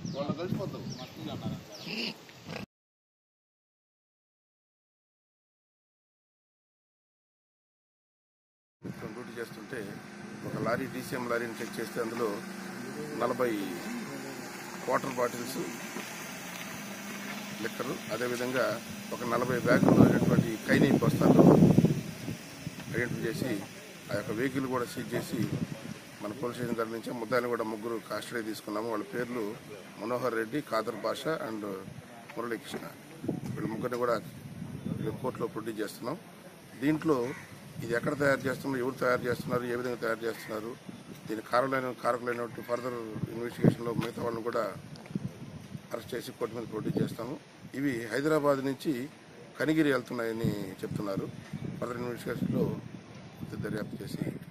వాళ్ళు కలిసిపోతాం డ్యూటీ చేస్తుంటే ఒక లారీ డీసీఎం లారీని చెక్ చేస్తే అందులో నలభై వాటర్ బాటిల్స్ లిక్కరు అదేవిధంగా ఒక నలభై బ్యాగుల్లో ఉన్నటువంటి కైనీ బస్తాలు ఐడెంటిఫై చేసి ఆ యొక్క వెహికల్ కూడా సీజ్ చేసి మన పోలీస్ స్టేషన్ దగ్గర నుంచి ముద్దాయిని కూడా ముగ్గురు కాస్టడీ తీసుకున్నాము వాళ్ళ పేర్లు మనోహర్ రెడ్డి ఖాదర్ బాషా అండ్ మురళీకృష్ణ వీళ్ళ ముగ్గురిని కూడా వీళ్ళ కోర్టులో ప్రొడ్యూస్ చేస్తున్నాం దీంట్లో ఇది ఎక్కడ తయారు చేస్తున్నారు ఎవరు తయారు చేస్తున్నారు ఏ విధంగా తయారు చేస్తున్నారు దీని కారకులైన కారకులైనటువంటి ఫర్దర్ ఇన్వెస్టిగేషన్లో మిగతా వాళ్ళని కూడా అరెస్ట్ చేసి కోర్టు మీద ప్రొడ్యూస్ చేస్తాము ఇవి హైదరాబాద్ నుంచి కనిగిరి వెళ్తున్నాయని చెప్తున్నారు ఫర్దర్ ఇన్వెస్టిగేషన్లో దర్యాప్తు చేసి